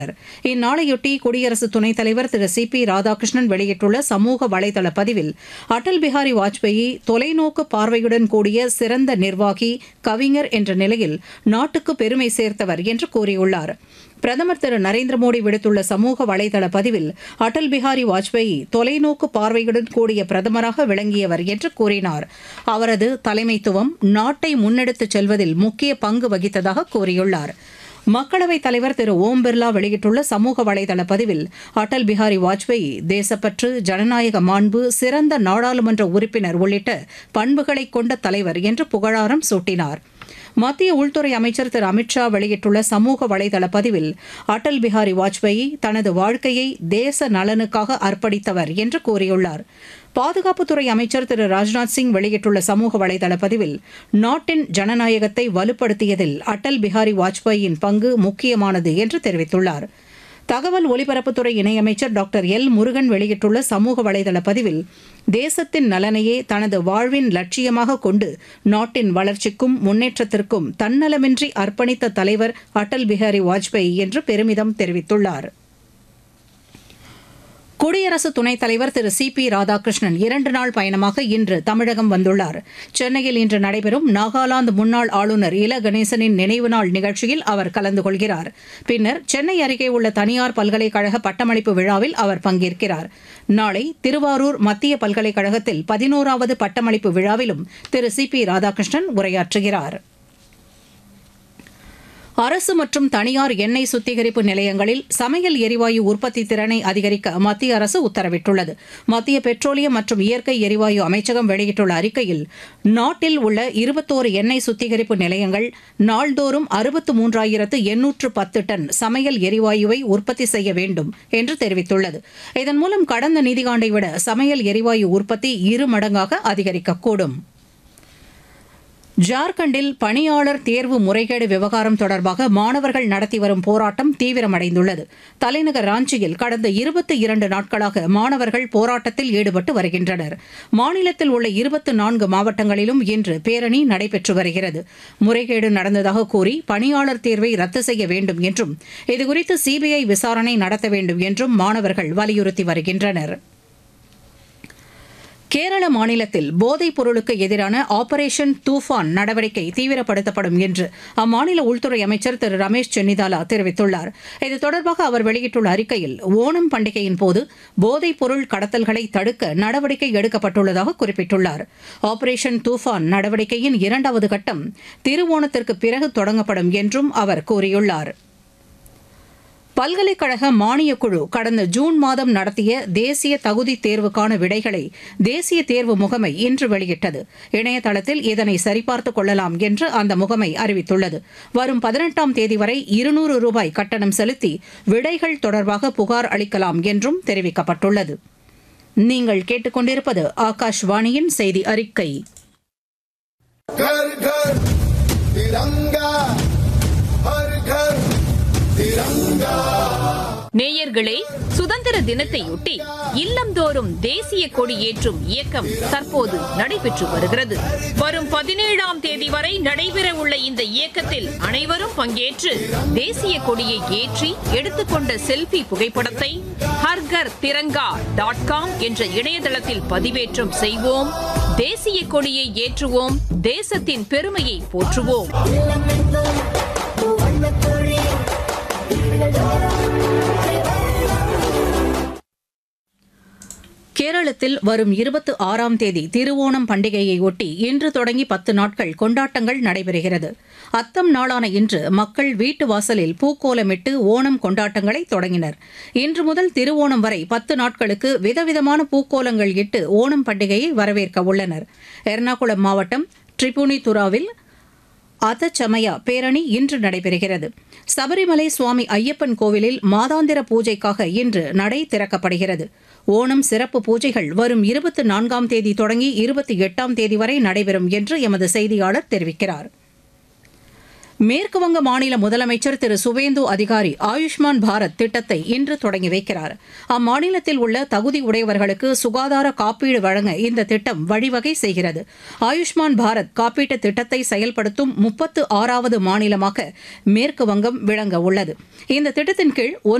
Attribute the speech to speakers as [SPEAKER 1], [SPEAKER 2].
[SPEAKER 1] இந்நாளையொட்டி குடியரசு துணைத் தலைவர் திரு சி பி ராதாகிருஷ்ணன் வெளியிட்டுள்ள சமூக வலைதள பதிவில் அடல் பிஹாரி வாஜ்பேயி தொலைநோக்கு பார்வையுடன் கூடிய சிறந்த நிர்வாகி கவிஞர் என்ற நிலையில் நாட்டுக்கு பெருமை சேர்த்தவர் என்று கூறியுள்ளார் பிரதமர் திரு நரேந்திர மோடி விடுத்துள்ள சமூக வலைதள பதிவில் அடல் பிஹாரி வாஜ்பேயி தொலைநோக்கு பார்வையுடன் கூடிய பிரதமராக விளங்கியவர் என்று கூறினார் அவரது தலைமைத்துவம் நாட்டை முன்னெடுத்துச் செல்வதில் முக்கிய பங்கு வகித்ததாக கூறியுள்ளார் மக்களவைத் தலைவர் திரு ஓம் பிர்லா வெளியிட்டுள்ள சமூக வலைதள பதிவில் அடல் பிஹாரி வாஜ்பேயி தேசப்பற்று ஜனநாயக மாண்பு சிறந்த நாடாளுமன்ற உறுப்பினர் உள்ளிட்ட பண்புகளை கொண்ட தலைவர் என்று புகழாரம் சூட்டினார் மத்திய உள்துறை அமைச்சர் திரு அமித்ஷா வெளியிட்டுள்ள சமூக வலைதள பதிவில் அடல் பிஹாரி வாஜ்பேயி தனது வாழ்க்கையை தேச நலனுக்காக அர்ப்பணித்தவர் என்று கூறியுள்ளார் பாதுகாப்புத்துறை அமைச்சர் திரு ராஜ்நாத் சிங் வெளியிட்டுள்ள சமூக வலைதள பதிவில் நாட்டின் ஜனநாயகத்தை வலுப்படுத்தியதில் அடல் பிஹாரி வாஜ்பேயியின் பங்கு முக்கியமானது என்று தெரிவித்துள்ளார் தகவல் ஒலிபரப்புத்துறை இணையமைச்சர் டாக்டர் எல் முருகன் வெளியிட்டுள்ள சமூக வலைதள பதிவில் தேசத்தின் நலனையே தனது வாழ்வின் லட்சியமாக கொண்டு நாட்டின் வளர்ச்சிக்கும் முன்னேற்றத்திற்கும் தன்னலமின்றி அர்ப்பணித்த தலைவர் அடல் பிஹாரி வாஜ்பேயி என்று பெருமிதம் தெரிவித்துள்ளார் குடியரசு துணைத் தலைவர் திரு சி பி ராதாகிருஷ்ணன் இரண்டு நாள் பயணமாக இன்று தமிழகம் வந்துள்ளார் சென்னையில் இன்று நடைபெறும் நாகாலாந்து முன்னாள் ஆளுநர் இல கணேசனின் நினைவு நாள் நிகழ்ச்சியில் அவர் கலந்து கொள்கிறார் பின்னர் சென்னை அருகே உள்ள தனியார் பல்கலைக்கழக பட்டமளிப்பு விழாவில் அவர் பங்கேற்கிறார் நாளை திருவாரூர் மத்திய பல்கலைக்கழகத்தில் பதினோராவது பட்டமளிப்பு விழாவிலும் திரு சி பி ராதாகிருஷ்ணன் உரையாற்றுகிறார் அரசு மற்றும் தனியார் எண்ணெய் சுத்திகரிப்பு நிலையங்களில் சமையல் எரிவாயு உற்பத்தி திறனை அதிகரிக்க மத்திய அரசு உத்தரவிட்டுள்ளது மத்திய பெட்ரோலியம் மற்றும் இயற்கை எரிவாயு அமைச்சகம் வெளியிட்டுள்ள அறிக்கையில் நாட்டில் உள்ள இருபத்தோரு எண்ணெய் சுத்திகரிப்பு நிலையங்கள் நாள்தோறும் அறுபத்து மூன்றாயிரத்து எண்ணூற்று பத்து டன் சமையல் எரிவாயுவை உற்பத்தி செய்ய வேண்டும் என்று தெரிவித்துள்ளது இதன் மூலம் கடந்த நிதியாண்டை விட சமையல் எரிவாயு உற்பத்தி இரு மடங்காக அதிகரிக்கக்கூடும் ஜார்க்கண்டில் பணியாளர் தேர்வு முறைகேடு விவகாரம் தொடர்பாக மாணவர்கள் நடத்தி வரும் போராட்டம் தீவிரமடைந்துள்ளது தலைநகர் ராஞ்சியில் கடந்த இருபத்தி இரண்டு நாட்களாக மாணவர்கள் போராட்டத்தில் ஈடுபட்டு வருகின்றனர் மாநிலத்தில் உள்ள இருபத்தி நான்கு மாவட்டங்களிலும் இன்று பேரணி நடைபெற்று வருகிறது முறைகேடு நடந்ததாக கூறி பணியாளர் தேர்வை ரத்து செய்ய வேண்டும் என்றும் இதுகுறித்து சிபிஐ விசாரணை நடத்த வேண்டும் என்றும் மாணவர்கள் வலியுறுத்தி வருகின்றனர் கேரள மாநிலத்தில் போதைப் பொருளுக்கு எதிரான ஆபரேஷன் தூஃபான் நடவடிக்கை தீவிரப்படுத்தப்படும் என்று அம்மாநில உள்துறை அமைச்சர் திரு ரமேஷ் சென்னிதாலா தெரிவித்துள்ளார் இது தொடர்பாக அவர் வெளியிட்டுள்ள அறிக்கையில் ஓணம் பண்டிகையின் போது போதைப் பொருள் கடத்தல்களை தடுக்க நடவடிக்கை எடுக்கப்பட்டுள்ளதாக குறிப்பிட்டுள்ளார் ஆபரேஷன் தூஃபான் நடவடிக்கையின் இரண்டாவது கட்டம் திருவோணத்திற்கு பிறகு தொடங்கப்படும் என்றும் அவர் கூறியுள்ளார் பல்கலைக்கழக மானியக் குழு கடந்த ஜூன் மாதம் நடத்திய தேசிய தகுதி தேர்வுக்கான விடைகளை தேசிய தேர்வு முகமை இன்று வெளியிட்டது இணையதளத்தில் இதனை சரிபார்த்துக் கொள்ளலாம் என்று அந்த முகமை அறிவித்துள்ளது வரும் பதினெட்டாம் தேதி வரை இருநூறு ரூபாய் கட்டணம் செலுத்தி விடைகள் தொடர்பாக புகார் அளிக்கலாம் என்றும் தெரிவிக்கப்பட்டுள்ளது நீங்கள் கேட்டுக்கொண்டிருப்பது ஆகாஷ்வாணியின் செய்தி அறிக்கை
[SPEAKER 2] घर घर तिरंगा हर घर तिरंगा
[SPEAKER 3] நேயர்களே சுதந்திர தினத்தையொட்டி இல்லந்தோறும் தேசிய கொடி ஏற்றும் இயக்கம் தற்போது நடைபெற்று வருகிறது வரும் பதினேழாம் தேதி வரை நடைபெற உள்ள இந்த இயக்கத்தில் அனைவரும் பங்கேற்று தேசிய கொடியை ஏற்றி எடுத்துக்கொண்ட செல்ஃபி புகைப்படத்தை ஹர்கர் திரங்கா டாட் காம் என்ற இணையதளத்தில் பதிவேற்றம் செய்வோம் தேசிய கொடியை ஏற்றுவோம் தேசத்தின் பெருமையை போற்றுவோம்
[SPEAKER 1] கேரளத்தில் வரும் இருபத்தி ஆறாம் தேதி திருவோணம் பண்டிகையை ஒட்டி இன்று தொடங்கி பத்து நாட்கள் கொண்டாட்டங்கள் நடைபெறுகிறது அத்தம் நாளான இன்று மக்கள் வீட்டு வாசலில் பூக்கோலமிட்டு ஓணம் கொண்டாட்டங்களை தொடங்கினர் இன்று முதல் திருவோணம் வரை பத்து நாட்களுக்கு விதவிதமான பூக்கோலங்கள் இட்டு ஓணம் பண்டிகையை வரவேற்க உள்ளனர் எர்ணாகுளம் மாவட்டம் ட்ரிபுனிதுராவில் அதச்சமயா பேரணி இன்று நடைபெறுகிறது சபரிமலை சுவாமி ஐயப்பன் கோவிலில் மாதாந்திர பூஜைக்காக இன்று நடை திறக்கப்படுகிறது ஓணம் சிறப்பு பூஜைகள் வரும் இருபத்தி நான்காம் தேதி தொடங்கி இருபத்தி எட்டாம் தேதி வரை நடைபெறும் என்று எமது செய்தியாளர் தெரிவிக்கிறார் மேற்குவங்க மாநில முதலமைச்சர் திரு சுவேந்து அதிகாரி ஆயுஷ்மான் பாரத் திட்டத்தை இன்று தொடங்கி வைக்கிறார் அம்மாநிலத்தில் உள்ள தகுதி உடையவர்களுக்கு சுகாதார காப்பீடு வழங்க இந்த திட்டம் வழிவகை செய்கிறது ஆயுஷ்மான் பாரத் காப்பீட்டு திட்டத்தை செயல்படுத்தும் முப்பத்து ஆறாவது மாநிலமாக மேற்கு வங்கம் விளங்க உள்ளது இந்த திட்டத்தின் கீழ்